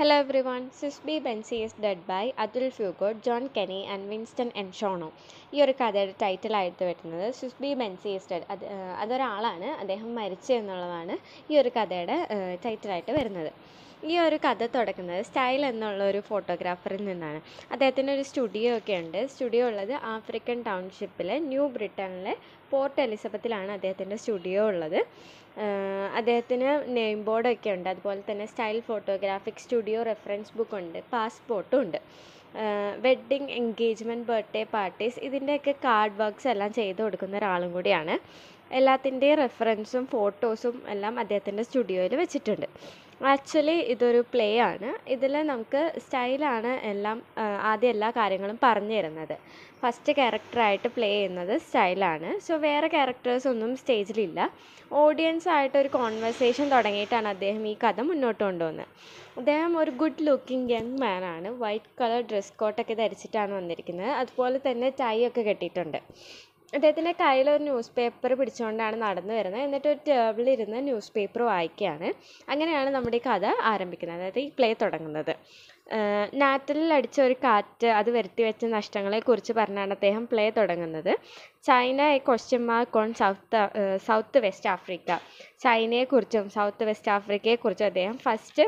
Hello everyone, Sisby Bensi is dead by Athol Fugard John Kani and Winston Ntshona ഈ ഒരു കഥയുടെ ടൈറ്റിലായിട്ട് വരുന്നത് സിസ്ബി Benzy is dead അത് ഏഹ് അതൊരാളാണ് അദ്ദേഹം മരിച്ചു എന്നുള്ളതാണ് ഈ ഒരു കഥയുടെ ടൈറ്റിലായിട്ട് വരുന്നത് ഈ ഒരു കഥ തുടങ്ങുന്നത് സ്റ്റൈൽ എന്നുള്ള ഒരു ഫോട്ടോഗ്രാഫറിൽ നിന്നാണ് അദ്ദേഹത്തിന് ഒരു സ്റ്റുഡിയോ ഒക്കെ ഉണ്ട് സ്റ്റുഡിയോ ഉള്ളത് ആഫ്രിക്കൻ ടൗൺഷിപ്പിലെ ന്യൂ ബ്രിട്ടനിലെ പോർട്ട് എലിസബത്തിലാണ് അദ്ദേഹത്തിൻ്റെ സ്റ്റുഡിയോ ഉള്ളത് ആഹ് അദ്ദേഹത്തിന് നെയിം ബോർഡൊക്കെ ഉണ്ട് അതുപോലെ തന്നെ style photographic studio reference book ഉണ്ട് പാസ്പോർട്ടും ഉണ്ട് വെഡ്ഡിങ് എൻഗേജ്മെൻറ്റ് ബർത്ത്ഡേ പാർട്ടീസ് ഇതിൻ്റെയൊക്കെ കാർഡ് വർക്ക്സ് എല്ലാം ചെയ്ത് കൊടുക്കുന്ന ഒരാളും കൂടിയാണ് എല്ലാത്തിൻ്റെയും റെഫറൻസും ഫോട്ടോസും എല്ലാം അദ്ദേഹത്തിൻ്റെ സ്റ്റുഡിയോയിൽ വെച്ചിട്ടുണ്ട് ആക്ച്വലി ഇതൊരു പ്ലേ ആണ് ഇതിൽ നമുക്ക് സ്റ്റൈലാണ് എല്ലാം ആഹ് ആദ്യം എല്ലാ കാര്യങ്ങളും പറഞ്ഞു തരുന്നത് ഫസ്റ്റ് ക്യാരക്ടറായിട്ട് പ്ലേ ചെയ്യുന്നത് സ്റ്റൈലാണ് സോ വേറെ ക്യാരക്ടേഴ്സ് ഒന്നും സ്റ്റേജിലില്ല ഓഡിയൻസ് ആയിട്ട് ഒരു കോൺവെർസേഷൻ തുടങ്ങിയിട്ടാണ് അദ്ദേഹം ഈ കഥ മുന്നോട്ട് കൊണ്ടുപോകുന്നത് അദ്ദേഹം ഒരു ഗുഡ് ലുക്കിംഗ് യങ് മാൻ ആണ് വൈറ്റ് കളർ ഡ്രസ് കോട്ടൊക്കെ ധരിച്ചിട്ടാണ് വന്നിരിക്കുന്നത് അതുപോലെ തന്നെ ടൈ ഒക്കെ കെട്ടിയിട്ടുണ്ട് അദ്ദേഹത്തിൻ്റെ കയ്യിൽ ഒരു ന്യൂസ് പേപ്പർ പിടിച്ചുകൊണ്ടാണ് നടന്നു വരുന്നത് എന്നിട്ട് ഒരു ടേബിളിൽ ഇരുന്ന് ന്യൂസ് പേപ്പർ വായിക്കുകയാണ് അങ്ങനെയാണ് നമ്മുടെ ഈ കഥ ആരംഭിക്കുന്നത് അതായത് ഈ പ്ലേ തുടങ്ങുന്നത് നാറ്റലിൽ അടിച്ച ഒരു കാറ്റ് അത് വരുത്തി വെച്ച നഷ്ടങ്ങളെക്കുറിച്ച് പറഞ്ഞാണ് അദ്ദേഹം പ്ലേ തുടങ്ങുന്നത് China a question mark on south south west Africa ചൈനയെക്കുറിച്ചും സൗത്ത് വെസ്റ്റ് ആഫ്രിക്കയെക്കുറിച്ചും അദ്ദേഹം ഫസ്റ്റ്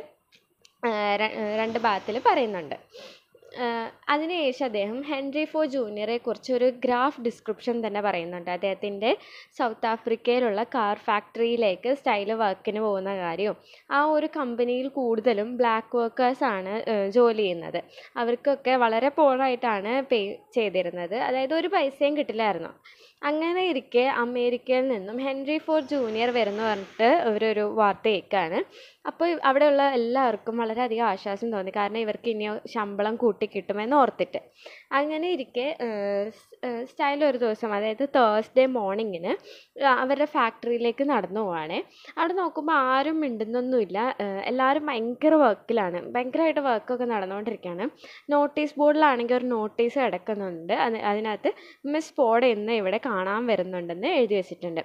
രണ്ട് ഭാഗത്തിൽ പറയുന്നുണ്ട് അതിനുശേഷം അദ്ദേഹം ഹെൻറി ഫോ ജൂനിയറെ കുറിച്ച് ഒരു ഗ്രാഫ് ഡിസ്ക്രിപ്ഷൻ തന്നെ പറയുന്നുണ്ട് അദ്ദേഹത്തിൻ്റെ സൗത്ത് ആഫ്രിക്കയിലുള്ള കാർ ഫാക്ടറിയിലേക്ക് സ്റ്റൈൽ വർക്കിന് പോകുന്ന കാര്യവും ആ ഒരു കമ്പനിയിൽ കൂടുതലും ബ്ലാക്ക് വർക്കേഴ്സാണ് ജോലി ചെയ്യുന്നത് അവർക്കൊക്കെ വളരെ പോളായിട്ടാണ് പേ ചെയ്തിരുന്നത് അതായത് ഒരു പൈസയും കിട്ടില്ലായിരുന്നു അങ്ങനെ ഇരിക്കെ അമേരിക്കയിൽ നിന്നും ഹെൻറി ഫോർഡ് ജൂനിയർ വരുന്നു പറഞ്ഞിട്ട് ഇവരൊരു വാർത്ത കേൾക്കുകയാണ് അപ്പോൾ അവിടെയുള്ള എല്ലാവർക്കും വളരെയധികം ആശ്വാസം തോന്നി കാരണം ഇവർക്ക് ഇനി ശമ്പളം കൂട്ടി കിട്ടുമെന്ന് ഓർത്തിട്ട് അങ്ങനെ ഇരിക്കെ സ്റ്റൈൽ ഒരു ദിവസം അതായത് തേഴ്സ്ഡേ മോർണിംഗിന് അവരുടെ ഫാക്ടറിയിലേക്ക് നടന്നു പോവാണേ അവിടെ നോക്കുമ്പോൾ ആരും മിണ്ടുന്നൊന്നുമില്ല എല്ലാവരും ഭയങ്കര വർക്കിലാണ് ഭയങ്കരമായിട്ട് വർക്കൊക്കെ നടന്നുകൊണ്ടിരിക്കുകയാണ് നോട്ടീസ് ബോർഡിലാണെങ്കിൽ ഒരു നോട്ടീസ് കിടക്കുന്നുണ്ട് അത് അതിനകത്ത് മിസ് പോഡ് എന്ന് ഇവിടെ കാണാൻ വരുന്നുണ്ടെന്ന് എഴുതി വെച്ചിട്ടുണ്ട്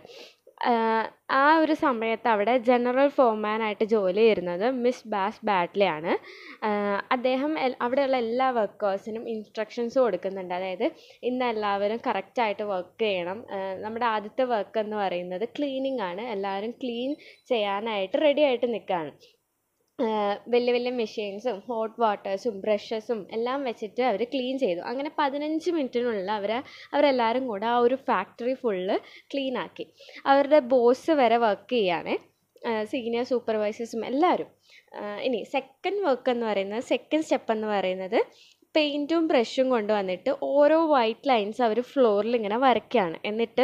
ആ ഒരു സമയത്ത് അവിടെ ജനറൽ ഫോർമാനായിട്ട് ജോലി ചെയ്യുന്നത് മിസ് ബാസ് ബാറ്റ്ലി ആണ് അദ്ദേഹം അവിടെയുള്ള എല്ലാ വർക്കേഴ്സിനും ഇൻസ്ട്രക്ഷൻസ് കൊടുക്കുന്നുണ്ട് അതായത് ഇന്ന് എല്ലാവരും കറക്റ്റായിട്ട് വർക്ക് ചെയ്യണം നമ്മുടെ ആദ്യത്തെ വർക്ക് എന്ന് പറയുന്നത് ക്ലീനിങ് ആണ് എല്ലാവരും ക്ലീൻ ചെയ്യാനായിട്ട് റെഡി ആയിട്ട് നിൽക്കുകയാണ് വലിയ വലിയ മെഷീൻസും ഹോട്ട് വാട്ടേഴ്സും ബ്രഷസും എല്ലാം വെച്ചിട്ട് അവർ ക്ലീൻ ചെയ്തു അങ്ങനെ പതിനഞ്ച് മിനിറ്റിനുള്ളിൽ അവർ അവരെല്ലാവരും കൂടെ ആ ഒരു ഫാക്ടറി ഫുള്ള് ക്ലീൻ ആക്കി അവരുടെ ബോസ് വരെ വർക്ക് ചെയ്യാണ് സീനിയർ സൂപ്പർവൈസേഴ്സും എല്ലാവരും ഇനി സെക്കൻഡ് വർക്ക് എന്ന് പറയുന്നത് സെക്കൻഡ് സ്റ്റെപ്പ് എന്ന് പറയുന്നത് പെയിൻറ്റും ബ്രഷും കൊണ്ടുവന്നിട്ട് ഓരോ വൈറ്റ് ലൈൻസ് അവർ ഫ്ലോറിൽ ഇങ്ങനെ വരയ്ക്കുകയാണ് എന്നിട്ട്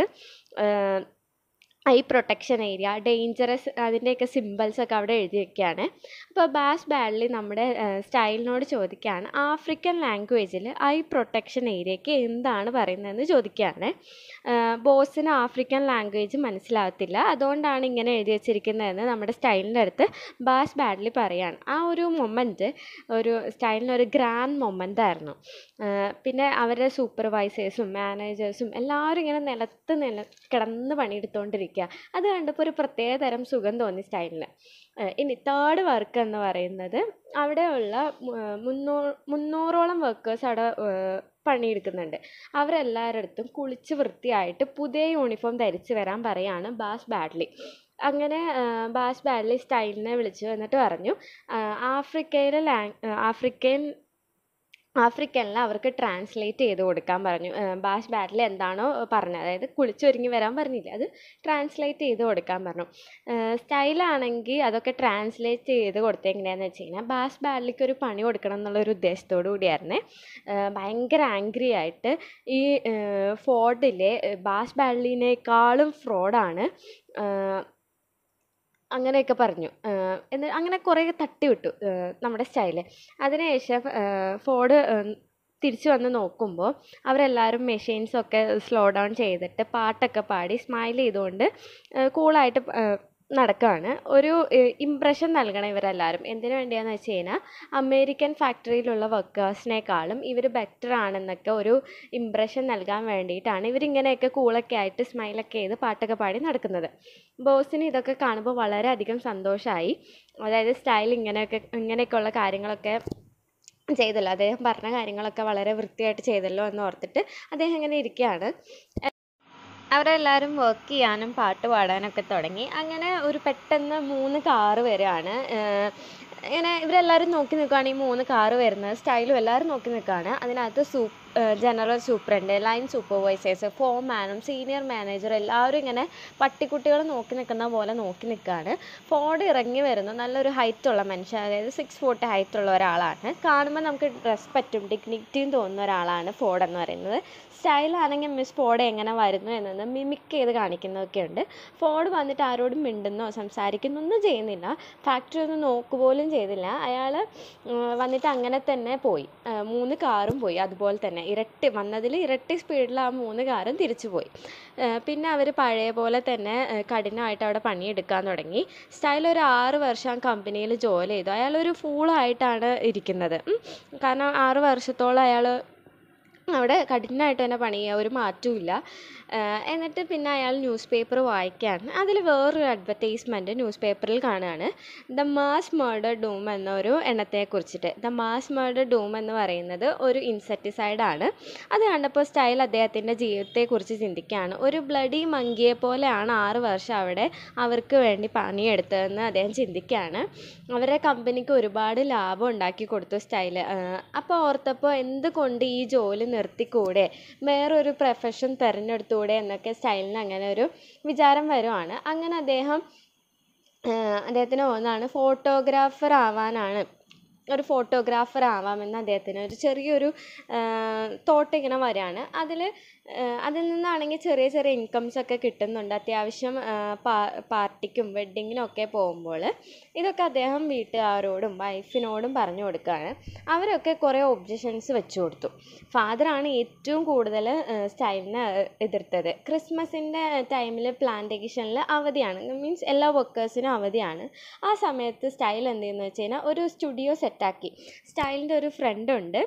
ഐ പ്രൊട്ടക്ഷൻ ഏരിയ ഡേഞ്ചറസ് അതിൻ്റെയൊക്കെ സിമ്പിൾസ് ഒക്കെ അവിടെ എഴുതി വെക്കുകയാണ് അപ്പോൾ ബാസ് ബാഡ്ലി നമ്മുടെ സ്റ്റൈലിനോട് ചോദിക്കുകയാണ് ആഫ്രിക്കൻ ലാംഗ്വേജിൽ ഐ പ്രൊട്ടക്ഷൻ ഏരിയയ്ക്ക് എന്താണ് പറയുന്നതെന്ന് ചോദിക്കുകയാണ് ബോസിന് ആഫ്രിക്കൻ ലാംഗ്വേജ് മനസ്സിലാവത്തില്ല അതുകൊണ്ടാണ് ഇങ്ങനെ എഴുതി വെച്ചിരിക്കുന്നതെന്ന് നമ്മുടെ സ്റ്റൈലിൻ്റെ അടുത്ത് ബാസ് ബാഡ്ലി പറയാണ് ആ ഒരു മൊമെൻറ്റ് ഒരു സ്റ്റൈലിന് ഒരു ഗ്രാൻഡ് മൊമെൻ്റ് ആയിരുന്നു പിന്നെ അവരുടെ സൂപ്പർവൈസേഴ്സും മാനേജേഴ്സും എല്ലാവരും ഇങ്ങനെ നിലത്ത് നില കിടന്ന് പണിയെടുത്തുകൊണ്ടിരിക്കുക അത് കണ്ടപ്പോൾ ഒരു പ്രത്യേക തരം സുഖം തോന്നി സ്റ്റൈലിന് ഇനി തേർഡ് വർക്ക് എന്ന് പറയുന്നത് അവിടെയുള്ള മുന്നൂ മുന്നൂറോളം വർക്കേഴ്സ് അവിടെ പണിയെടുക്കുന്നുണ്ട് അവരെല്ലാവരുടെ അടുത്തും കുളിച്ച് വൃത്തിയായിട്ട് പുതിയ യൂണിഫോം ധരിച്ച് വരാൻ പറയാണ് ബാസ് ബാഡ്ലി അങ്ങനെ ബാസ് ബാഡ്ലി സ്റ്റൈലിനെ വിളിച്ചു എന്നിട്ട് പറഞ്ഞു ആഫ്രിക്കയിലെ ലാങ് ആഫ്രിക്കൻ ആഫ്രിക്കനിൽ അവർക്ക് ട്രാൻസ്ലേറ്റ് ചെയ്ത് കൊടുക്കാൻ പറഞ്ഞു ബാഷ് ബാറ്റിൽ എന്താണോ പറഞ്ഞത് അതായത് കുളിച്ചൊരുങ്ങി വരാൻ പറഞ്ഞില്ല അത് ട്രാൻസ്ലേറ്റ് ചെയ്ത് കൊടുക്കാൻ പറഞ്ഞു സ്റ്റൈലാണെങ്കിൽ അതൊക്കെ ട്രാൻസ്ലേറ്റ് ചെയ്ത് കൊടുത്തത് എങ്ങനെയാണെന്ന് വെച്ച് കഴിഞ്ഞാൽ ബാഷ് ബാഡ്ലിക്ക് ഒരു പണി കൊടുക്കണം എന്നുള്ളൊരു ഉദ്ദേശത്തോടു കൂടിയായിരുന്നേ ഭയങ്കര ആംഗ്രി ആയിട്ട് ഈ ഫോർഡിലെ ബാഷ് ബാഡ്ലിനേക്കാളും ഫ്രോഡാണ് അങ്ങനെയൊക്കെ പറഞ്ഞു എന്ന് അങ്ങനെ കുറേ തട്ടിവിട്ടു നമ്മുടെ സ്റ്റൈല് അതിനുശേഷം ഫോർഡ് തിരിച്ചു വന്ന് നോക്കുമ്പോൾ അവരെല്ലാവരും മെഷീൻസൊക്കെ സ്ലോ ഡൗൺ ചെയ്തിട്ട് പാട്ടൊക്കെ പാടി സ്മൈൽ ചെയ്തുകൊണ്ട് കൂളായിട്ട് നടക്കുകയാണ് ഒരു ഇമ്പ്രഷൻ നൽകണം ഇവരെല്ലാവരും എന്തിനു വേണ്ടിയാന്ന് വെച്ച് കഴിഞ്ഞാൽ അമേരിക്കൻ ഫാക്ടറിയിലുള്ള വർക്കേഴ്സിനേക്കാളും ഇവർ ബെറ്റർ ആണെന്നൊക്കെ ഒരു ഇമ്പ്രഷൻ നൽകാൻ വേണ്ടിയിട്ടാണ് ഇവരിങ്ങനെയൊക്കെ കൂളൊക്കെ ആയിട്ട് സ്മൈലൊക്കെ ചെയ്ത് പാട്ടൊക്കെ പാടി നടക്കുന്നത് ബോസിന് ഇതൊക്കെ കാണുമ്പോൾ വളരെയധികം സന്തോഷമായി അതായത് സ്റ്റൈൽ ഇങ്ങനെയൊക്കെ ഇങ്ങനെയൊക്കെയുള്ള കാര്യങ്ങളൊക്കെ ചെയ്തല്ലോ അദ്ദേഹം പറഞ്ഞ കാര്യങ്ങളൊക്കെ വളരെ വൃത്തിയായിട്ട് ചെയ്തല്ലോ എന്ന് ഓർത്തിട്ട് അദ്ദേഹം ഇങ്ങനെ ഇരിക്കുകയാണ് അവരെല്ലാവരും വർക്ക് ചെയ്യാനും പാട്ട് പാടാനൊക്കെ തുടങ്ങി അങ്ങനെ ഒരു പെട്ടെന്ന് മൂന്ന് കാറ് വരികയാണ് ഏഹ് ഇങ്ങനെ ഇവരെല്ലാവരും നോക്കി നിൽക്കുകയാണ് ഈ മൂന്ന് കാറ് വരുന്നത് സ്റ്റൈലും എല്ലാവരും നോക്കി നിൽക്കുകയാണ് അതിനകത്ത് സൂ ജനറൽ സൂപ്രണ്ട് ലൈൻ സൂപ്പർവൈസേഴ്സ് ഫോർമാനും സീനിയർ മാനേജർ എല്ലാവരും ഇങ്ങനെ പട്ടിക്കുട്ടികൾ നോക്കി നിൽക്കുന്ന പോലെ നോക്കി നിൽക്കുകയാണ് ഫോർഡ് ഇറങ്ങി വരുന്നു നല്ലൊരു ഹൈറ്റ് ഉള്ള മനുഷ്യൻ അതായത് സിക്സ് ഫോർട്ടി ഹൈറ്റ് ഉള്ള ഒരാളാണ് കാണുമ്പോൾ നമുക്ക് റെസ്പെക്റ്റും ഡിഗ്നിറ്റിയും തോന്നുന്ന ഒരാളാണ് ഫോർഡ് എന്ന് പറയുന്നത് സ്റ്റൈലാണെങ്കിൽ മിസ് ഫോർഡ് എങ്ങനെ വരുന്നു എന്നൊന്ന് മിമിക് ചെയ്ത് കാണിക്കുന്നതൊക്കെ ഉണ്ട് ഫോർഡ് വന്നിട്ട് ആരോടും മിണ്ടുന്നോ സംസാരിക്കുന്നോ ഒന്നും ചെയ്യുന്നില്ല ഫാക്ടറി ഒന്നും നോക്കുപോലും ചെയ്തില്ല അയാൾ വന്നിട്ട് അങ്ങനെ തന്നെ പോയി ആ, മൂന്ന് കാറും പോയി അതുപോലെ തന്നെ ഇരട്ടി വന്നതിൽ ഇരട്ടി സ്പീഡിൽ ആ മൂന്ന് കാറും തിരിച്ചു പോയി ആ, പിന്നെ അവർ പഴയ പോലെ തന്നെ ആ, കഠിനമായിട്ട് അവിടെ പണിയെടുക്കാൻ തുടങ്ങി സ്റ്റൈൽ ഒരു ആറ് വർഷം ആ കമ്പനിയിൽ ജോലി ചെയ്തു അയാളൊരു ഫൂളായിട്ടാണ് ഇരിക്കുന്നത് ഉം. കാരണം ആറ് വർഷത്തോളം അയാൾ അവിടെ കഠിനമായിട്ട് തന്നെ പണി ചെയ്യുക ഒരു മാറ്റവും ഇല്ല ആഹ് എന്നിട്ട് പിന്നെ അയാൾ ന്യൂസ് പേപ്പർ വായിക്കുകയാണ് അതിൽ വേറൊരു അഡ്വർടൈസ്മെൻറ്റ് ന്യൂസ് പേപ്പറിൽ കാണുകയാണ് ദ മാസ് മർഡർ ഡൂം എന്നൊരു എണ്ണത്തെ കുറിച്ചിട്ട് ദ മാസ് മർഡർ ഡൂം എന്ന് പറയുന്നത് ഒരു ഇൻസെക്ടിസൈഡ് ആണ് അത് കണ്ടപ്പോൾ സ്റ്റൈൽ അദ്ദേഹത്തിൻ്റെ ജീവിതത്തെക്കുറിച്ച് ചിന്തിക്കുകയാണ് ഒരു ബ്ലഡി മങ്കിയെ പോലെയാണ് ആറ് വർഷം അവിടെ അവർക്ക് വേണ്ടി പണിയെടുത്തതെന്ന് അദ്ദേഹം ചിന്തിക്കുകയാണ് അവരുടെ കമ്പനിക്ക് ഒരുപാട് ലാഭം ഉണ്ടാക്കി കൊടുത്തു സ്റ്റൈൽ അപ്പോൾ ഓർത്തപ്പോൾ എന്തുകൊണ്ട് ഈ ജോലി നിർത്തിക്കൂടെ വേറൊരു പ്രൊഫഷൻ തിരഞ്ഞെടുത്തൂടെ എന്നൊക്കെ സ്റ്റൈലിന് അങ്ങനെ ഒരു വിചാരം വരുവാണ് അങ്ങനെ അദ്ദേഹം ആഹ് അദ്ദേഹത്തിന് തോന്നുന്നതാണ് ഫോട്ടോഗ്രാഫർ ആവാനാണ് ഒരു ഫോട്ടോഗ്രാഫർ ആവാമെന്ന് അദ്ദേഹത്തിന് ഒരു ചെറിയൊരു തോട്ട് ഇങ്ങനെ വരികയാണ് അതിൽ അതിൽ നിന്നാണെങ്കിൽ ചെറിയ ചെറിയ ഇൻകംസ് ഒക്കെ കിട്ടുന്നുണ്ട് അത്യാവശ്യം ആഹ് പാ പാർട്ടിക്കും വെഡ്ഡിങ്ങിനും ഒക്കെ പോകുമ്പോൾ ഇതൊക്കെ അദ്ദേഹം വീട്ടുകാരോടും വൈഫിനോടും പറഞ്ഞു കൊടുക്കുകയാണ് അവരൊക്കെ കുറേ ഒബ്ജക്ഷൻസ് വെച്ചു കൊടുത്തു ഫാദറാണ് ഏറ്റവും കൂടുതൽ സ്റ്റൈലിനെ എതിർത്തത് ക്രിസ്മസിൻ്റെ ടൈമിൽ പ്ലാന്റേഷനിൽ അവധിയാണ് മീൻസ് എല്ലാ വർക്കേഴ്സിനും അവധിയാണ് ആ സമയത്ത് സ്റ്റൈൽ എന്ത് ചെയ്യുന്നു വെച്ച് കഴിഞ്ഞാൽ ഒരു സ്റ്റുഡിയോ സെറ്റാക്കി സ്റ്റൈലിൻ്റെ ഒരു ഫ്രണ്ട് ഉണ്ട്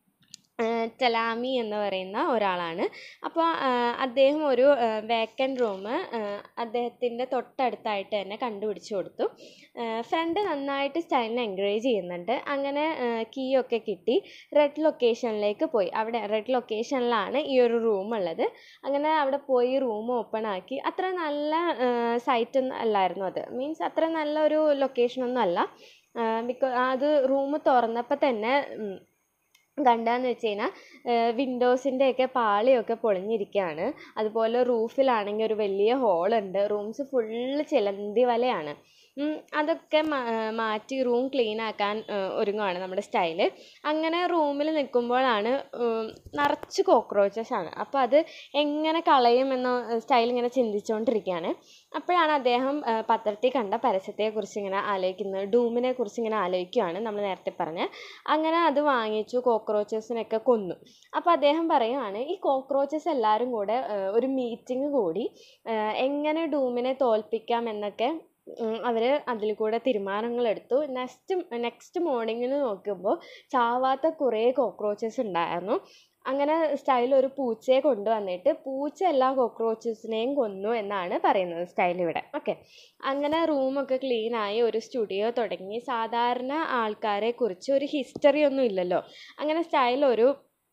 ആഹ് ടെലാമി എന്ന് പറയുന്ന ഒരാളാണ് അപ്പോൾ അദ്ദേഹം ഒരു വേക്കൻറ്റ് റൂം അദ്ദേഹത്തിൻ്റെ തൊട്ടടുത്തായിട്ട് തന്നെ കണ്ടുപിടിച്ച് കൊടുത്തു ഫ്രണ്ട് നന്നായിട്ട് സ്റ്റൈലിനെ എൻകറേജ് ചെയ്യുന്നുണ്ട് അങ്ങനെ കീ ഒക്കെ കിട്ടി റെഡ് ലൊക്കേഷനിലേക്ക് പോയി അവിടെ റെഡ് ലൊക്കേഷനിലാണ് ഈ ഒരു റൂം ഉള്ളത് അങ്ങനെ അവിടെ പോയി റൂം ഓപ്പൺ ആക്കി അത്ര നല്ല സൈറ്റ് ഒന്നും അല്ലായിരുന്നു അത് മീൻസ് അത്ര നല്ലൊരു ലൊക്കേഷനൊന്നും അല്ല ബിക്കോ അത് റൂം തുറന്നപ്പോൾ തന്നെ ഉം, കണ്ടാന്ന് വെച്ച് കഴിഞ്ഞാൽ വിൻഡോസിൻ്റെ ഒക്കെ പാളിയൊക്കെ പൊളിഞ്ഞിരിക്കുകയാണ് അതുപോലെ റൂഫിലാണെങ്കിൽ ഒരു വലിയ ഹോളുണ്ട് റൂംസ് ഫുള്ള് ചിലന്തി വലയാണ് ഉം, അതൊക്കെ മാ- മാറ്റി റൂം ക്ലീൻ ആക്കാൻ ഒരുങ്ങുവാണ് നമ്മുടെ സ്റ്റൈല് അങ്ങനെ റൂമിൽ നിൽക്കുമ്പോഴാണ് ഉം, നിറച്ച് കോക്രോച്ചസ് ആണ് അപ്പോൾ അത് എങ്ങനെ കളയുമെന്ന് സ്റ്റൈൽ ഇങ്ങനെ ചിന്തിച്ചുകൊണ്ടിരിക്കുകയാണ് അപ്പോഴാണ് അദ്ദേഹം ആ, പത്രത്തിൽ കണ്ട പരസ്യത്തെക്കുറിച്ച് ഇങ്ങനെ ആലോചിക്കുന്നത് ഡൂമിനെ കുറിച്ച് ഇങ്ങനെ ആലോചിക്കുകയാണ് നമ്മൾ നേരത്തെ പറഞ്ഞ അങ്ങനെ അത് വാങ്ങിച്ചു കോക്രോച്ചസിനൊക്കെ കൊന്നു അപ്പോൾ അദ്ദേഹം പറയുകയാണ് ഈ കോക്രോച്ചസ് എല്ലാവരും കൂടെ ആ, ഒരു മീറ്റിംഗ് കൂടി ആ, എങ്ങനെ ഡൂമിനെ തോൽപ്പിക്കാം എന്നൊക്കെ അവർ അതിൽ കൂടെ തീരുമാനങ്ങളെടുത്തു നെക്സ്റ്റ് നെക്സ്റ്റ് മോർണിംഗിൽ നോക്കുമ്പോൾ ചാവാത്ത കുറേ കോക്രോച്ചസ് ഉണ്ടായിരുന്നു അങ്ങനെ സ്റ്റൈൽ ഒരു പൂച്ചയെ കൊണ്ടുവന്നിട്ട് പൂച്ച എല്ലാ കോക്രോച്ചസിനെയും കൊന്നു എന്നാണ് പറയുന്നത് സ്റ്റൈൽ ഇവിടെ ഓക്കെ അങ്ങനെ റൂമൊക്കെ ക്ലീൻ ആയി ഒരു സ്റ്റുഡിയോ തുടങ്ങി സാധാരണ ആൾക്കാരെ കുറിച്ച് ഒരു ഹിസ്റ്ററി ഒന്നും ഇല്ലല്ലോ അങ്ങനെ സ്റ്റൈൽ ഒരു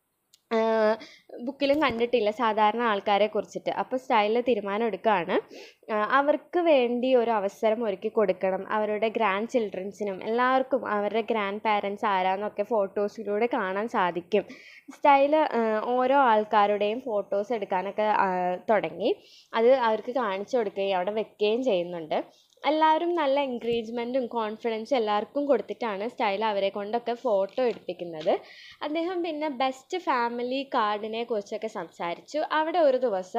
ബുക്കിലും കണ്ടിട്ടില്ല സാധാരണ ആൾക്കാരെ കുറിച്ചിട്ട് അപ്പോൾ സ്റ്റൈലിൽ തീരുമാനം എടുക്കുകയാണ് ആ, അവർക്ക് വേണ്ടി ഒരു അവസരം ഒരുക്കി കൊടുക്കണം അവരുടെ ഗ്രാൻഡ് ചിൽഡ്രൻസിനും എല്ലാവർക്കും അവരുടെ ഗ്രാൻഡ് പാരൻസ് ആരാന്നൊക്കെ ഫോട്ടോസിലൂടെ കാണാൻ സാധിക്കും സ്റ്റൈല് ഓരോ ആൾക്കാരുടെയും ഫോട്ടോസ് എടുക്കാനൊക്കെ ആ, തുടങ്ങി അത് അവർക്ക് കാണിച്ചു കൊടുക്കുകയും അവിടെ വെക്കുകയും ചെയ്യുന്നുണ്ട് എല്ലാവരും നല്ല എൻകറേജ്മെൻറ്റും കോൺഫിഡൻസും എല്ലാവർക്കും കൊടുത്തിട്ടാണ് സ്റ്റൈൽ അവരെ കൊണ്ടൊക്കെ ഫോട്ടോ എടുപ്പിക്കുന്നത് അദ്ദേഹം പിന്നെ ബെസ്റ്റ് ഫാമിലി കാർഡിനെ കുറിച്ചൊക്കെ സംസാരിച്ചു അവിടെ ഒരു ദിവസം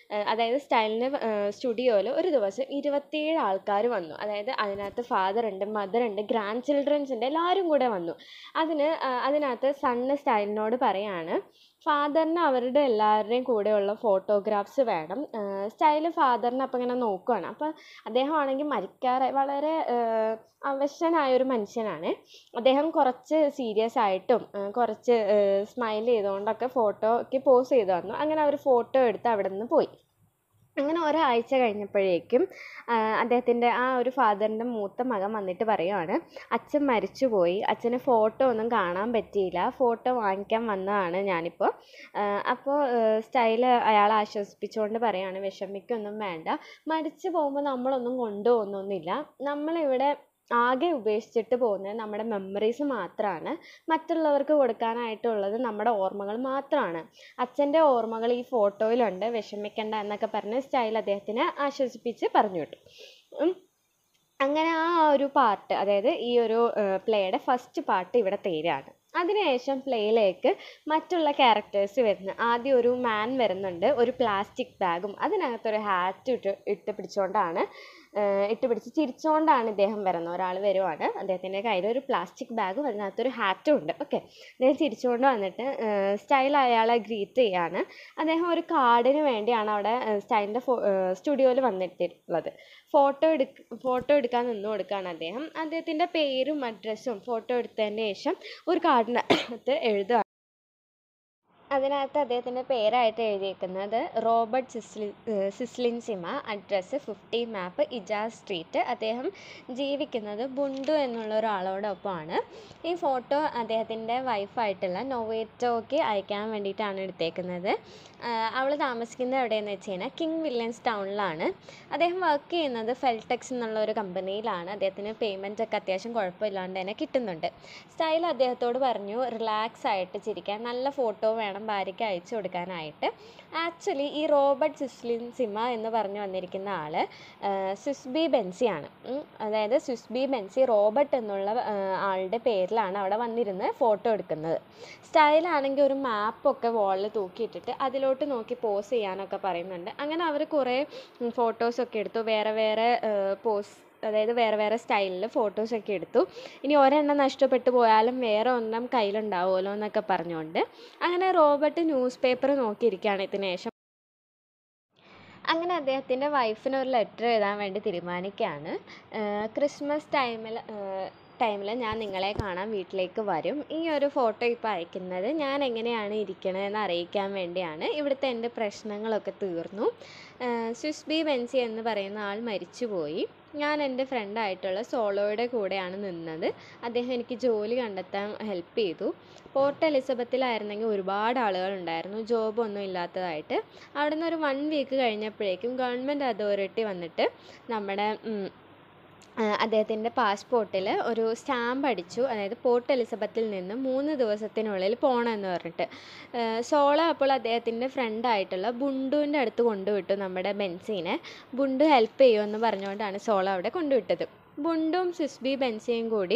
അതായത് സ്റ്റൈലിൻ്റെ സ്റ്റുഡിയോയിൽ ഒരു ദിവസം ഇരുപത്തിയേഴ് ആൾക്കാർ വന്നു അതായത് അതിനകത്ത് ഫാദർ ഉണ്ട് മദർ ഉണ്ട് ഗ്രാൻഡ് ചിൽഡ്രൻസ് ഉണ്ട് എല്ലാവരും കൂടെ വന്നു അതിന് ആ, അതിനകത്ത് സണ്ണ് സ്റ്റൈലിനോട് പറയാണ് ഫാദറിന് അവരുടെ എല്ലാവരുടെയും കൂടെയുള്ള ഫോട്ടോഗ്രാഫ്സ് വേണം സ്റ്റൈല് ഫാദറിനെ അപ്പം ഇങ്ങനെ നോക്കുവാണ് അപ്പം അദ്ദേഹമാണെങ്കിൽ മരിക്കാറായി വളരെ ആഹ് അവശനായ ഒരു മനുഷ്യനാണ് അദ്ദേഹം കുറച്ച് സീരിയസ് ആയിട്ടും ആഹ് കുറച്ച് സ്മൈൽ ചെയ്തുകൊണ്ടൊക്കെ ഫോട്ടോയ്ക്ക് പോസ് ചെയ്ത് വന്നു അങ്ങനെ അവർ ഫോട്ടോ എടുത്ത് അവിടെ നിന്ന് പോയി അങ്ങനെ ഒരാഴ്ച കഴിഞ്ഞപ്പോഴേക്കും അദ്ദേഹത്തിൻ്റെ ആ ഒരു ഫാദറിൻ്റെ മൂത്ത മകൻ വന്നിട്ട് പറയുവാണ് അച്ഛൻ മരിച്ചുപോയി അച്ഛന് ഫോട്ടോ ഒന്നും കാണാൻ പറ്റിയില്ല ഫോട്ടോ വാങ്ങിക്കാൻ വന്നതാണ് ഞാനിപ്പോൾ അപ്പോൾ സ്റ്റൈല് അയാളെ ആശ്വസിപ്പിച്ചുകൊണ്ട് പറയാണ് വിഷമിക്കൊന്നും വേണ്ട മരിച്ചു പോകുമ്പോൾ നമ്മളൊന്നും കൊണ്ടുപോകുന്നൊന്നുമില്ല നമ്മളിവിടെ ആകെ ഉപേക്ഷിച്ചിട്ട് പോകുന്നത് നമ്മുടെ മെമ്മറീസ് മാത്രമാണ് മറ്റുള്ളവർക്ക് കൊടുക്കാനായിട്ടുള്ളത് നമ്മുടെ ഓർമ്മകൾ മാത്രമാണ് അച്ഛൻ്റെ ഓർമ്മകൾ ഈ ഫോട്ടോയിലുണ്ട് വിഷമിക്കണ്ട എന്നൊക്കെ പറഞ്ഞ് സ്റ്റൈൽ അദ്ദേഹത്തിനെ ആശ്വസിപ്പിച്ച് പറഞ്ഞു വിട്ടു ഉം. അങ്ങനെ ആ ഒരു പാർട്ട് അതായത് ഈ ഒരു പ്ലേയുടെ ഫസ്റ്റ് പാർട്ട് ഇവിടെ തീരാണ് അതിനുശേഷം പ്ലേയിലേക്ക് മറ്റുള്ള ക്യാരക്ടേഴ്സ് വരുന്നു ആദ്യം ഒരു മാൻ വരുന്നുണ്ട് ഒരു പ്ലാസ്റ്റിക് ബാഗും അതിനകത്തൊരു ഹാറ്റ് ഇട്ട് ഇട്ട് പിടിച്ചുകൊണ്ടാണ് ഏഹ് ഇട്ട് പിടിച്ച് ചിരിച്ചുകൊണ്ടാണ് ഇദ്ദേഹം വരുന്നത് ഒരാൾ വരുവാണ് അദ്ദേഹത്തിൻ്റെ കയ്യിൽ ഒരു പ്ലാസ്റ്റിക് ബാഗും അതിനകത്തൊരു ഹാറ്റും ഉണ്ട് ഓക്കെ അദ്ദേഹം ചിരിച്ചുകൊണ്ട് വന്നിട്ട് സ്റ്റൈൽ അയാളെ ഗ്രീറ്റ് ചെയ്യാണ് അദ്ദേഹം ഒരു കാർഡിന് വേണ്ടിയാണ് അവിടെ സ്റ്റൈലിൻ്റെ സ്റ്റുഡിയോയിൽ വന്നെത്തിയിട്ടുള്ളത് ഫോട്ടോ എടുക്ക ഫോട്ടോ എടുക്കാൻ നിന്ന് കൊടുക്കുകയാണ് അദ്ദേഹം അദ്ദേഹത്തിൻ്റെ പേരും അഡ്രസ്സും ഫോട്ടോ എടുത്തതിന് ശേഷം ഒരു കാർഡിനകത്ത് എഴുതുക അതിനകത്ത് അദ്ദേഹത്തിൻ്റെ പേരായിട്ട് എഴുതിയേക്കുന്നത് റോബർട്ട് സിസ്ലി സിസ്ലിൻ സിമ അഡ്രസ്സ് ഫിഫ്റ്റി മാപ്പ് ഇജാസ് സ്ട്രീറ്റ് അദ്ദേഹം ജീവിക്കുന്നത് ബുണ്ടു എന്നുള്ള ഒരാളോടൊപ്പമാണ് ഈ ഫോട്ടോ അദ്ദേഹത്തിൻ്റെ വൈഫായിട്ടുള്ള നൊവേറ്റോയ്ക്ക് അയക്കാൻ വേണ്ടിയിട്ടാണ് എടുത്തേക്കുന്നത് അവൾ താമസിക്കുന്നത് എവിടെയെന്ന് വെച്ച് കഴിഞ്ഞാൽ കിങ് വില്യംസ് ടൗണിലാണ് അദ്ദേഹം വർക്ക് ചെയ്യുന്നത് ഫെൽടെക്സ് എന്നുള്ള ഒരു കമ്പനിയിലാണ് അദ്ദേഹത്തിന് പേയ്മെൻ്റ് ഒക്കെ അത്യാവശ്യം കുഴപ്പമില്ലാണ്ട് തന്നെ കിട്ടുന്നുണ്ട് സ്റ്റൈൽ അദ്ദേഹത്തോട് പറഞ്ഞു റിലാക്സ് ആയിട്ട് ചിരിക്കാൻ നല്ല ഫോട്ടോ വേണം ഭാര്യയ്ക്ക് അയച്ചു കൊടുക്കാനായിട്ട് ആക്ച്വലി ഈ റോബർട്ട് സിസ്ലിൻ സിമ എന്ന് പറഞ്ഞു വന്നിരിക്കുന്ന ആൾ സ്വിസ്ബി ബെൻസിയാണ് ഉം. അതായത് സ്വിസ്ബി ബെൻസി റോബർട്ട് എന്നുള്ള ആ, ആളുടെ പേരിലാണ് അവിടെ വന്നിരുന്ന് ഫോട്ടോ എടുക്കുന്നത് സ്റ്റൈലാണെങ്കിൽ ഒരു മാപ്പൊക്കെ വാളിൽ തൂക്കിയിട്ടിട്ട് അതിലോട്ട് നോക്കി പോസ് ചെയ്യാനൊക്കെ പറയുന്നുണ്ട് അങ്ങനെ അവർ കുറേ ഫോട്ടോസൊക്കെ എടുത്തു വേറെ വേറെ പോസ് അതായത് വേറെ വേറെ സ്റ്റൈലിൽ ഫോട്ടോസൊക്കെ എടുത്തു ഇനി ഒരെണ്ണം നഷ്ടപ്പെട്ടു പോയാലും വേറെ ഒരെണ്ണം കയ്യിലുണ്ടാവുമല്ലോ എന്നൊക്കെ പറഞ്ഞുകൊണ്ട് അങ്ങനെ റോബർട്ട് ന്യൂസ് പേപ്പർ നോക്കിയിരിക്കുകയാണ് ഇതിന് ശേഷം അങ്ങനെ അദ്ദേഹത്തിൻ്റെ വൈഫിന് ഒരു ലെറ്റർ എഴുതാൻ വേണ്ടി തീരുമാനിക്കുകയാണ് ക്രിസ്മസ് ടൈമിൽ ടൈമിൽ ഞാൻ നിങ്ങളെ കാണാൻ വീട്ടിലേക്ക് വരും ഈ ഒരു ഫോട്ടോ ഇപ്പോൾ അയക്കുന്നത് ഞാൻ എങ്ങനെയാണ് ഇരിക്കണതെന്ന് അറിയിക്കാൻ വേണ്ടിയാണ് ഇവിടുത്തെ എൻ്റെ പ്രശ്നങ്ങളൊക്കെ തീർന്നു സ്വിസ് ബി ബെൻസി എന്ന് പറയുന്ന ആൾ മരിച്ചുപോയി ഞാൻ എൻ്റെ ഫ്രണ്ടായിട്ടുള്ള സോളോയുടെ കൂടെയാണ് നിന്നത് അദ്ദേഹം എനിക്ക് ജോലി കണ്ടെത്താൻ ഹെൽപ്പ് ചെയ്തു പോർട്ട് എലിസബത്തിലായിരുന്നെങ്കിൽ ഒരുപാട് ആളുകളുണ്ടായിരുന്നു ജോബൊന്നും ഇല്ലാത്തതായിട്ട് അവിടെ നിന്ന് ഒരു വൺ വീക്ക് കഴിഞ്ഞപ്പോഴേക്കും ഗവൺമെൻറ് അതോറിറ്റി വന്നിട്ട് നമ്മുടെ ഉം, ആ, അദ്ദേഹത്തിൻ്റെ പാസ്പോർട്ടിൽ ഒരു സ്റ്റാമ്പ് അടിച്ചു അതായത് പോർട്ട് എലിസബത്തിൽ നിന്ന് മൂന്ന് ദിവസത്തിനുള്ളിൽ പോകണമെന്ന് പറഞ്ഞിട്ട് ആ, സോള അപ്പോൾ അദ്ദേഹത്തിൻ്റെ ഫ്രണ്ടായിട്ടുള്ള ബുണ്ടുവിൻ്റെ അടുത്ത് കൊണ്ടുവിട്ടു നമ്മുടെ ബെൻസീനെ ബുണ്ടു ഹെൽപ്പ് ചെയ്യുമെന്ന് പറഞ്ഞുകൊണ്ടാണ് സോള അവിടെ കൊണ്ടുവിട്ടത് ബുണ്ടും സിസ്ബി ബെൻസിയും കൂടി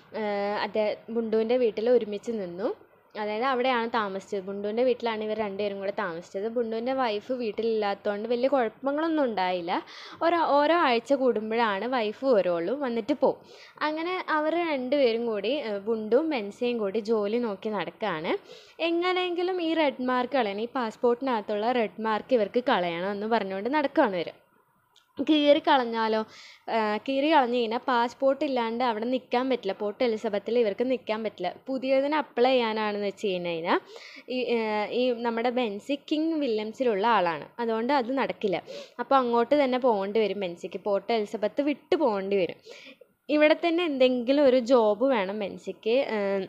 അദ്ദേഹം ബുണ്ടുവിൻ്റെ വീട്ടിൽ ഒരുമിച്ച് നിന്നു അതായത് അവിടെയാണ് താമസിച്ചത് ബുണ്ടുവിൻ്റെ വീട്ടിലാണ് ഇവർ രണ്ടുപേരും കൂടെ താമസിച്ചത് ബുണ്ടുവിൻ്റെ വൈഫ് വീട്ടിലില്ലാത്തതുകൊണ്ട് വലിയ കുഴപ്പങ്ങളൊന്നും ഉണ്ടായില്ല ഓരോ ഓരോ ആഴ്ച കൂടുമ്പോഴാണ് വൈഫ് വരുള്ളൂ വന്നിട്ട് പോവും അങ്ങനെ അവർ രണ്ടുപേരും കൂടി ഏഹ്, ബുണ്ടും ബെൻസിയും കൂടി ജോലി നോക്കി നടക്കുകയാണ് എങ്ങനെയെങ്കിലും ഈ റെഡ് മാർക്ക് കളയണം ഈ പാസ്പോർട്ടിനകത്തുള്ള റെഡ് മാർക്ക് ഇവർക്ക് കളയണം എന്ന് പറഞ്ഞുകൊണ്ട് നടക്കുകയാണ് ഇവർ കീറി കളഞ്ഞാലോ കീറി കളഞ്ഞു കഴിഞ്ഞാൽ പാസ്പോർട്ട് ഇല്ലാണ്ട് അവിടെ നിൽക്കാൻ പറ്റില്ല പോർട്ട് എലിസബത്തിൽ ഇവർക്ക് നിൽക്കാൻ പറ്റില്ല പുതിയതിന് അപ്ലൈ ചെയ്യാനാണെന്ന് വെച്ച് കഴിഞ്ഞ് കഴിഞ്ഞാൽ ഈ ഏഹ്, ഈ നമ്മുടെ ബെൻസി കിങ് വില്യംസിലുള്ള ആളാണ് അതുകൊണ്ട് അത് നടക്കില്ല അപ്പോൾ അങ്ങോട്ട് തന്നെ പോകേണ്ടി വരും ബെൻസിക്ക് പോർട്ട് എലിസബത്ത് വിട്ട് പോകേണ്ടി വരും ഇവിടെ തന്നെ എന്തെങ്കിലും ഒരു ജോബ് വേണം ബെൻസിക്ക് ഏഹ്,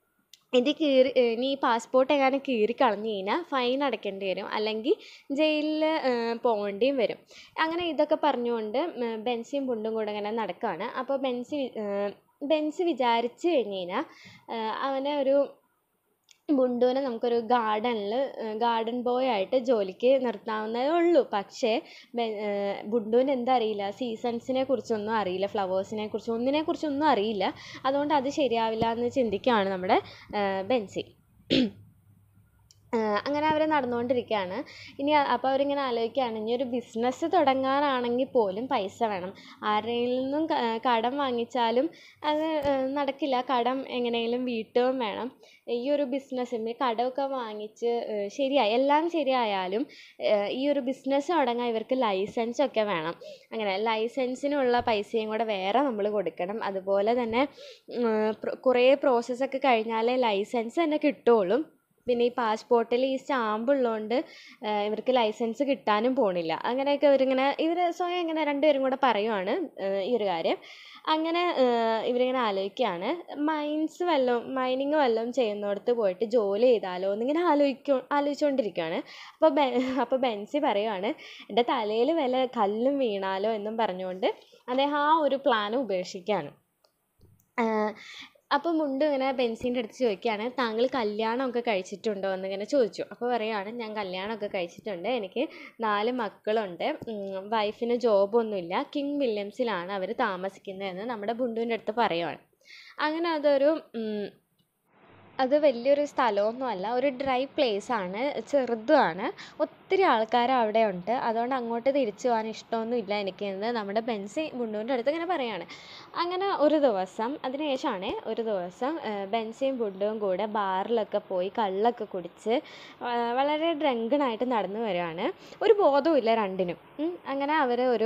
ഇത് കീറി ഇനി ഈ പാസ്പോർട്ട് എങ്ങാനും കീറി കളഞ്ഞു കഴിഞ്ഞാൽ ഫൈൻ അടയ്ക്കേണ്ടി വരും അല്ലെങ്കിൽ ജയിലിൽ പോകേണ്ടിയും വരും അങ്ങനെ ഇതൊക്കെ പറഞ്ഞുകൊണ്ട് ഉം, ബെൻസിയും ബുണ്ടും കൂടെ ഇങ്ങനെ നടക്കുകയാണ് അപ്പോൾ ബെൻസി വി- ഏഹ്, ബെൻസി വിചാരിച്ച് കഴിഞ്ഞ് കഴിഞ്ഞാൽ അവനെ ഒരു ബുണ്ടുവിനെ നമുക്കൊരു ഗാർഡനിൽ ഗാർഡൻ ബോയ് ആയിട്ട് ജോലിക്ക് നിർത്താവുന്നതേ ഉള്ളൂ പക്ഷേ ബെ- ഏഹ് ബുണ്ടുവിന് എന്താ അറിയില്ല സീസൺസിനെ കുറിച്ചൊന്നും അറിയില്ല ഫ്ലവേഴ്സിനെ കുറിച്ച് ഒന്നിനെ കുറിച്ചൊന്നും അറിയില്ല അതുകൊണ്ട് അത് ശരിയാവില്ല എന്ന് ചിന്തിക്കുകയാണ് നമ്മുടെ ഏഹ് ബെൻസി അങ്ങനെ അവർ നടന്നുകൊണ്ടിരിക്കുകയാണ് ഇനി അപ്പോൾ അവരിങ്ങനെ ആലോചിക്കുകയാണ് ഇനി ഒരു ബിസിനസ് തുടങ്ങാനാണെങ്കിൽ പോലും പൈസ വേണം ആരുടെയിൽ നിന്നും കടം വാങ്ങിച്ചാലും അത് നടക്കില്ല കടം എങ്ങനെയെങ്കിലും വീട്ടുകയും വേണം ഈ ഒരു ബിസിനസ്സിന് കടമൊക്കെ വാങ്ങിച്ച് ശരിയായി എല്ലാം ശരിയായാലും ഈ ഒരു ബിസിനസ് തുടങ്ങാൻ ഇവർക്ക് ലൈസൻസ് ഒക്കെ വേണം അങ്ങനെ ലൈസൻസിനുള്ള പൈസയും കൂടെ വേറെ നമ്മൾ കൊടുക്കണം അതുപോലെ തന്നെ കുറേ പ്രോസസ്സൊക്കെ കഴിഞ്ഞാലേ ലൈസൻസ് തന്നെ കിട്ടുകയുള്ളൂ പിന്നെ ഈ പാസ്പോർട്ടിൽ ഈ സ്റ്റാമ്പ് ഉള്ളതുകൊണ്ട് ഇവർക്ക് ലൈസൻസ് കിട്ടാനും പോണില്ല അങ്ങനെയൊക്കെ ഇവരിങ്ങനെ ഇവർ സ്വയം ഇങ്ങനെ രണ്ടുപേരും കൂടെ പറയുവാണ് ഈ ഒരു കാര്യം അങ്ങനെ ഇവരിങ്ങനെ ആലോചിക്കുകയാണ് മൈൻസ് വല്ലതും മൈനിങ് വല്ലതും ചെയ്യുന്നിടത്ത് പോയിട്ട് ജോലി ചെയ്താലോ എന്നിങ്ങനെ ആലോചിക്കും ആലോചിച്ചുകൊണ്ടിരിക്കുകയാണ് അപ്പോൾ ബെ അപ്പോൾ ബെൻസി പറയുവാണ് എൻ്റെ തലയിൽ വല്ല കല്ലും വീണാലോ എന്നും പറഞ്ഞുകൊണ്ട് അദ്ദേഹം ആ ഒരു പ്ലാൻ ഉപേക്ഷിക്കുകയാണ് അപ്പോൾ മുണ്ട് ഇങ്ങനെ ബെൻസിൻ്റെ അടുത്ത് ചോദിക്കുകയാണ് താങ്കൾ കല്യാണമൊക്കെ കഴിച്ചിട്ടുണ്ടോ എന്നിങ്ങനെ ചോദിച്ചു അപ്പോൾ പറയുകയാണ് ഞാൻ കല്യാണമൊക്കെ കഴിച്ചിട്ടുണ്ട് എനിക്ക് നാല് മക്കളുണ്ട് വൈഫിന് ജോബൊന്നുമില്ല കിങ് വില്യംസിലാണ് അവർ താമസിക്കുന്നതെന്ന് നമ്മുടെ ബുണ്ടുവിൻ്റെ അടുത്ത് പറയുവാണ് അങ്ങനെ അതൊരു അത് വലിയൊരു സ്ഥലമൊന്നുമല്ല ഒരു ഡ്രൈ പ്ലേസ് ആണ് ചെറുതുമാണ് ഒത്തിരി ആൾക്കാർ അവിടെ ഉണ്ട് അതുകൊണ്ട് അങ്ങോട്ട് തിരിച്ചു പോകാൻ ഇഷ്ടമൊന്നുമില്ല എനിക്ക് എന്ന് നമ്മുടെ ബെൻസി ബുണ്ടുവിൻ്റെ അടുത്ത് ഇങ്ങനെ പറയുകയാണ് അങ്ങനെ ഒരു ദിവസം അതിന് ശേഷമാണ് ഒരു ദിവസം ബെൻസിയും ബുണ്ടുവും കൂടെ ബാറിലൊക്കെ പോയി കള്ളൊക്കെ കുടിച്ച് വളരെ ഡ്രങ്കണായിട്ട് നടന്നു വരികയാണ് ഒരു ബോധവുമില്ല രണ്ടിനും അങ്ങനെ അവർ ഒരു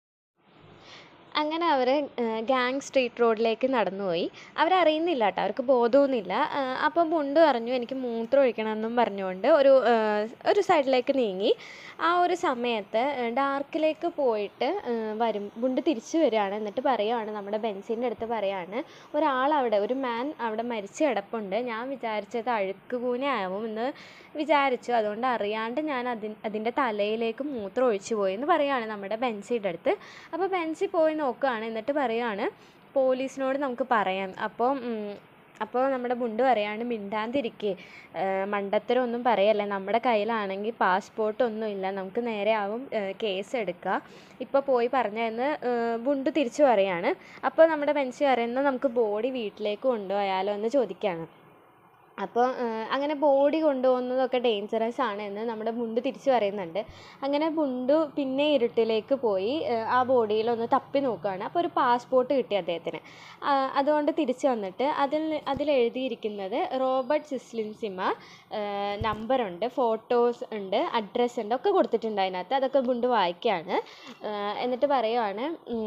അങ്ങനെ അവർ ഗാങ് സ്ട്രീറ്റ് റോഡിലേക്ക് നടന്നു പോയി അവരറിയുന്നില്ല കേട്ടോ അവർക്ക് ബോധമൊന്നുമില്ല അപ്പോൾ ബുണ്ട് പറഞ്ഞു എനിക്ക് മൂത്രം ഒഴിക്കണമെന്നും പറഞ്ഞുകൊണ്ട് ഒരു ഒരു സൈഡിലേക്ക് നീങ്ങി ആ ഒരു സമയത്ത് ഡാർക്കിലേക്ക് പോയിട്ട് വരും ബുണ്ട് തിരിച്ചു വരികയാണ് എന്നിട്ട് പറയുകയാണ് നമ്മുടെ ബെൻസിൻ്റെ അടുത്ത് പറയുകയാണ് ഒരാളവിടെ ഒരു മാൻ അവിടെ മരിച്ച് കിടപ്പുണ്ട് ഞാൻ വിചാരിച്ചത് അഴുക്ക് കൂനയാവും എന്ന് വിചാരിച്ചു അതുകൊണ്ട് അറിയാണ്ട് ഞാൻ അതിൻ അതിൻ്റെ തലയിലേക്ക് മൂത്രം ഒഴിച്ചു പോയി എന്ന് പറയുകയാണ് നമ്മുടെ ബെൻസിയുടെ അടുത്ത് അപ്പോൾ ബെൻസി പോയി നോക്കുകയാണ് എന്നിട്ട് പറയുകയാണ് പോലീസിനോട് നമുക്ക് പറയാം അപ്പോൾ അപ്പോൾ നമ്മുടെ ബുണ്ട് പറയാണ് മിണ്ടാതിരിക്ക് മണ്ടത്തരം ഒന്നും പറയല്ലേ നമ്മുടെ കയ്യിലാണെങ്കിൽ പാസ്പോർട്ട് ഒന്നുമില്ല നമുക്ക് നേരെ ആവും കേസ് എടുക്കുക ഇപ്പോൾ പോയി പറഞ്ഞതെന്ന് ബുണ്ട് തിരിച്ചു പറയാണ് അപ്പോൾ നമ്മുടെ ബെൻസി പറയുന്നത് നമുക്ക് ബോഡി വീട്ടിലേക്ക് കൊണ്ടുപോയാലോ എന്ന് ചോദിക്കുകയാണ് അപ്പോൾ അങ്ങനെ ബോഡി കൊണ്ടുപോകുന്നതൊക്കെ ഡേഞ്ചറസ് ആണ് എന്ന് നമ്മുടെ ബുണ്ട് തിരിച്ചു പറയുന്നുണ്ട് അങ്ങനെ ബുണ്ടു പിന്നെ ഇരുട്ടിലേക്ക് പോയി ആ ബോഡിയിലൊന്ന് തപ്പി നോക്കുകയാണ് അപ്പോൾ ഒരു പാസ്പോർട്ട് കിട്ടി അദ്ദേഹത്തിന് അതുകൊണ്ട് തിരിച്ചു വന്നിട്ട് അതിൽ അതിൽ എഴുതിയിരിക്കുന്നത് റോബർട്ട് സിസ്ലിൻസിമ നമ്പറുണ്ട് ഫോട്ടോസ് ഉണ്ട് അഡ്രസ്സ് ഉണ്ട് ഒക്കെ കൊടുത്തിട്ടുണ്ട് അതിനകത്ത് അതൊക്കെ ബുണ്ട് വായിക്കുകയാണ് എന്നിട്ട് പറയുവാണ്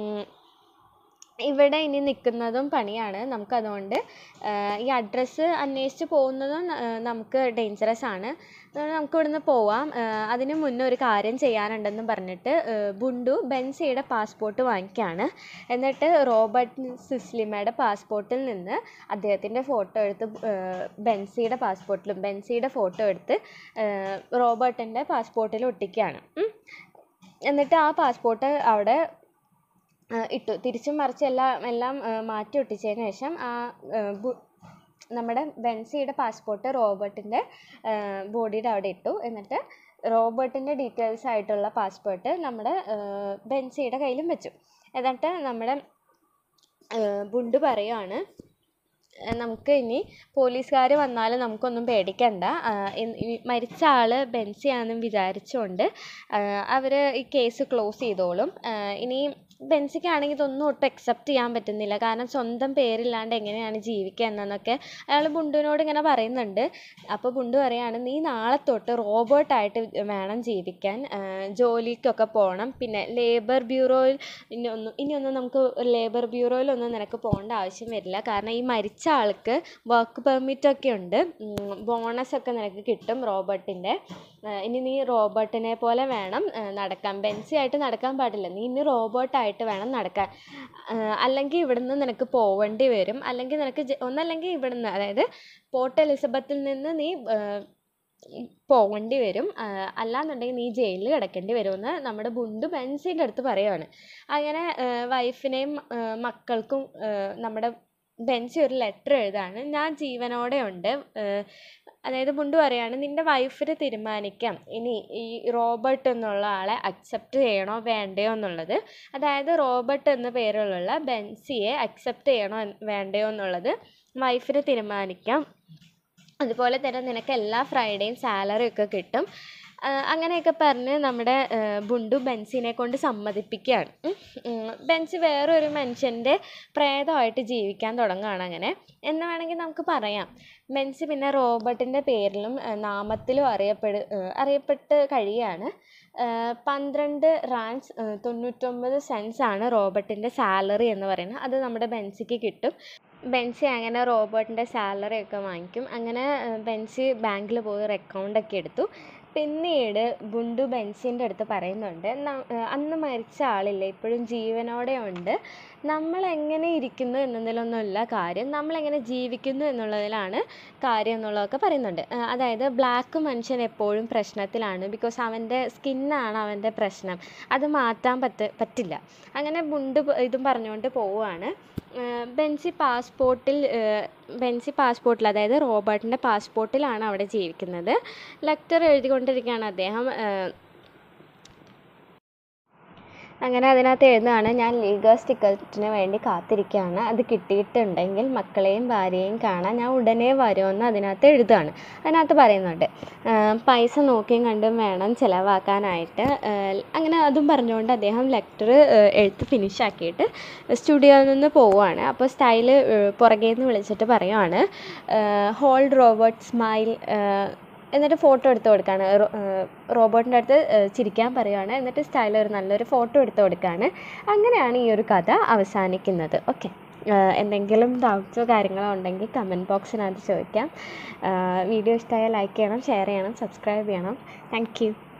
ഇവിടെ ഇനി നിൽക്കുന്നതും പണിയാണ് നമുക്കതുകൊണ്ട് ഈ അഡ്രസ്സ് അന്വേഷിച്ച് പോകുന്നതും നമുക്ക് ഡേഞ്ചറസ് ആണ് അതുകൊണ്ട് നമുക്ക് ഇവിടുന്ന് പോവാം അതിന് മുന്നേ ഒരു കാര്യം ചെയ്യാനുണ്ടെന്നും പറഞ്ഞിട്ട് ബുണ്ടു ബെൻസിയുടെ പാസ്പോർട്ട് വാങ്ങിക്കുകയാണ് എന്നിട്ട് റോബർട്ട് സിസ്ലിമയുടെ പാസ്പോർട്ടിൽ നിന്ന് അദ്ദേഹത്തിൻ്റെ ഫോട്ടോ എടുത്ത് ബെൻസിയുടെ പാസ്പോർട്ടിലും ബെൻസിയുടെ ഫോട്ടോ എടുത്ത് റോബർട്ടിൻ്റെ പാസ്പോർട്ടിൽ ഒട്ടിക്കുകയാണ് എന്നിട്ട് ആ പാസ്പോർട്ട് അവിടെ ഇട്ടു തിരിച്ചും മറിച്ചും എല്ലാം എല്ലാം മാറ്റി ഒട്ടിച്ചതിന് ശേഷം ആ നമ്മുടെ ബെൻസിയുടെ പാസ്പോർട്ട് റോബർട്ടിൻ്റെ ബോഡിയുടെ അവിടെ ഇട്ടു എന്നിട്ട് റോബർട്ടിൻ്റെ ഡീറ്റെയിൽസ് ആയിട്ടുള്ള പാസ്പോർട്ട് നമ്മുടെ ബെൻസിയുടെ കയ്യിലും വെച്ചു എന്നിട്ട് നമ്മുടെ ബുണ്ട് പറയുവാണ് നമുക്ക് ഇനി പോലീസുകാർ വന്നാലും നമുക്കൊന്നും പേടിക്കണ്ട മരിച്ച ആൾ ബെൻസിയാണെന്നും വിചാരിച്ചുകൊണ്ട് അവർ ഈ കേസ് ക്ലോസ് ചെയ്തോളും ഇനി ബെൻസിക്കാണെങ്കിൽ ഇതൊന്നും ഒട്ടും അക്സെപ്റ്റ് ചെയ്യാൻ പറ്റുന്നില്ല കാരണം സ്വന്തം പേരില്ലാണ്ട് എങ്ങനെയാണ് ജീവിക്കുക എന്നൊക്കെ അയാൾ ബുണ്ടുവിനോട് ഇങ്ങനെ പറയുന്നുണ്ട് അപ്പോൾ ബുണ്ടു പറയാണ് നീ നാളെ തൊട്ട് റോബോട്ടായിട്ട് വേണം ജീവിക്കാൻ ജോലിക്കൊക്കെ പോകണം പിന്നെ ലേബർ ബ്യൂറോയിൽ ഇനി ഒന്നും ഇനിയൊന്നും നമുക്ക് ലേബർ ബ്യൂറോയിലൊന്നും നിനക്ക് പോകേണ്ട ആവശ്യം വരില്ല കാരണം ഈ മരിച്ച ആൾക്ക് വർക്ക് പെർമിറ്റ് ഒക്കെ ഉണ്ട് ബോണസ് ഒക്കെ നിനക്ക് കിട്ടും റോബർട്ടിൻ്റെ ഇനി നീ റോബർട്ടിനെ പോലെ വേണം നടക്കാൻ ബെൻസി ആയിട്ട് നടക്കാൻ പാടില്ല നീ ഇനി റോബോട്ടായിട്ട് വേണം നടക്കാൻ അല്ലെങ്കിൽ ഇവിടുന്ന് നിനക്ക് പോവേണ്ടി വരും അല്ലെങ്കിൽ നിനക്ക് ഒന്നല്ലെങ്കിൽ ഇവിടുന്ന് അതായത് പോർട്ട് എലിസബത്തിൽ നിന്ന് നീ പോകേണ്ടി വരും അല്ലാന്നുണ്ടെങ്കിൽ നീ ജയിലിൽ കിടക്കേണ്ടി വരുമെന്ന് നമ്മുടെ ബുണ്ടു ബെൻസിൻ്റെ അടുത്ത് പറയുവാണ് അങ്ങനെ വൈഫിനെയും മക്കൾക്കും നമ്മുടെ ബെൻസി ഒരു ലെറ്റർ എഴുതാണ് ഞാൻ ജീവനോടെ ഉണ്ട് അതായത് ബുണ്ടു പറയാണ് നിൻ്റെ വൈഫിന് തീരുമാനിക്കാം ഇനി ഈ റോബർട്ട് എന്നുള്ള ആളെ അക്സെപ്റ്റ് ചെയ്യണോ വേണ്ടയോ എന്നുള്ളത് അതായത് റോബർട്ട് എന്ന പേരിലുള്ള ബെൻസിയെ അക്സെപ്റ്റ് ചെയ്യണോ വേണ്ടയോ എന്നുള്ളത് വൈഫിന് തീരുമാനിക്കാം അതുപോലെ തന്നെ നിനക്ക് എല്ലാ ഫ്രൈഡേയും സാലറി ഒക്കെ കിട്ടും ആ, അങ്ങനെയൊക്കെ പറഞ്ഞ് നമ്മുടെ ആ, ബുണ്ടു ബെൻസിനെ കൊണ്ട് സമ്മതിപ്പിക്കുകയാണ് ഉം. ഉം. ബെൻസി വേറൊരു മനുഷ്യൻ്റെ പ്രേതമായിട്ട് ജീവിക്കാൻ തുടങ്ങുകയാണ് അങ്ങനെ എന്ന് വേണമെങ്കിൽ നമുക്ക് പറയാം ബെൻസി പിന്നെ റോബർട്ടിൻ്റെ പേരിലും ആ, നാമത്തിലും അറിയപ്പെടു ആ, അറിയപ്പെട്ട് കഴിയുകയാണ് ആ, പന്ത്രണ്ട് റാൻസ് ആ, തൊണ്ണൂറ്റൊമ്പത് സെൻസ് ആണ് റോബർട്ടിൻ്റെ സാലറി എന്ന് പറയുന്നത് അത് നമ്മുടെ ബെൻസിക്ക് കിട്ടും ബെൻസി അങ്ങനെ റോബർട്ടിൻ്റെ സാലറി ഒക്കെ വാങ്ങിക്കും അങ്ങനെ ആ, ബെൻസി ബാങ്കിൽ പോയി ഒരു അക്കൗണ്ടൊക്കെ എടുത്തു പിന്നീട് ബുണ്ടു ബെൻസിൻ്റെ അടുത്ത് പറയുന്നുണ്ട് ന- ആ, അന്ന് മരിച്ച ആളില്ലേ ഇപ്പോഴും ജീവനോടെ ഉണ്ട് നമ്മൾ എങ്ങനെ ഇരിക്കുന്നു എന്നതിലൊന്നുമല്ല കാര്യം നമ്മളെങ്ങനെ ജീവിക്കുന്നു എന്നുള്ളതിലാണ് കാര്യം എന്നുള്ളതൊക്കെ പറയുന്നുണ്ട് ആ, അതായത് ബ്ലാക്ക് മനുഷ്യൻ എപ്പോഴും പ്രശ്നത്തിലാണ് ബിക്കോസ് അവൻ്റെ സ്കിന്നാണ് അവൻ്റെ പ്രശ്നം അത് മാറ്റാൻ പറ്റ പറ്റില്ല അങ്ങനെ ബുണ്ട് പ- ഇതും പറഞ്ഞുകൊണ്ട് പോവുകയാണ് ആ, ബെൻസി പാസ്പോർട്ടിൽ ആ, ബെൻസി പാസ്പോർട്ടിൽ അതായത് റോബർട്ടിൻ്റെ പാസ്പോർട്ടിലാണ് അവിടെ ജീവിക്കുന്നത് ലെറ്റർ എഴുതിക്കൊണ്ടിരിക്കുകയാണ് അദ്ദേഹം ആ, അങ്ങനെ അതിനകത്ത് എഴുതുകയാണ് ഞാൻ ലീഗേഴ്സ് ടിക്കറ്റിന് വേണ്ടി കാത്തിരിക്കുകയാണ് അത് കിട്ടിയിട്ടുണ്ടെങ്കിൽ മക്കളെയും ഭാര്യയെയും കാണാൻ ഞാൻ ഉടനെ വരുമെന്ന് അതിനകത്ത് എഴുതുകയാണ് അതിനകത്ത് പറയുന്നുണ്ട് ആ, പൈസ നോക്കിയും കണ്ടും വേണം ചിലവാക്കാനായിട്ട് ആ, അങ്ങനെ അതും പറഞ്ഞുകൊണ്ട് അദ്ദേഹം ലെറ്റർ എഴുത്ത് ഫിനിഷ് ആക്കിയിട്ട് സ്റ്റുഡിയോയിൽ നിന്ന് പോവുകയാണ് അപ്പോൾ സ്റ്റൈല് പുറകെ നിന്ന് വിളിച്ചിട്ട് പറയുവാണ് ഹോൾഡ് റോബർട്ട് സ്മൈൽ എന്നിട്ട് ഫോട്ടോ എടുത്ത് കൊടുക്കുകയാണ് റോ റോബോട്ടിൻ്റെ അടുത്ത് ഏഹ് ചിരിക്കാൻ പറയുകയാണ് എന്നിട്ട് സ്റ്റൈൽ ഒരു നല്ലൊരു ഫോട്ടോ എടുത്ത് കൊടുക്കുകയാണ് അങ്ങനെയാണ് ഈ ഒരു കഥ അവസാനിക്കുന്നത് ഓക്കെ എന്തെങ്കിലും ഡൗട്ട്സോ കാര്യങ്ങളോ ഉണ്ടെങ്കിൽ കമൻറ്റ് ബോക്സിനകത്ത് ചോദിക്കാം വീഡിയോ ഇഷ്ടമായാൽ ലൈക്ക് ചെയ്യണം ഷെയർ ചെയ്യണം സബ്സ്ക്രൈബ് ചെയ്യണം താങ്ക് യു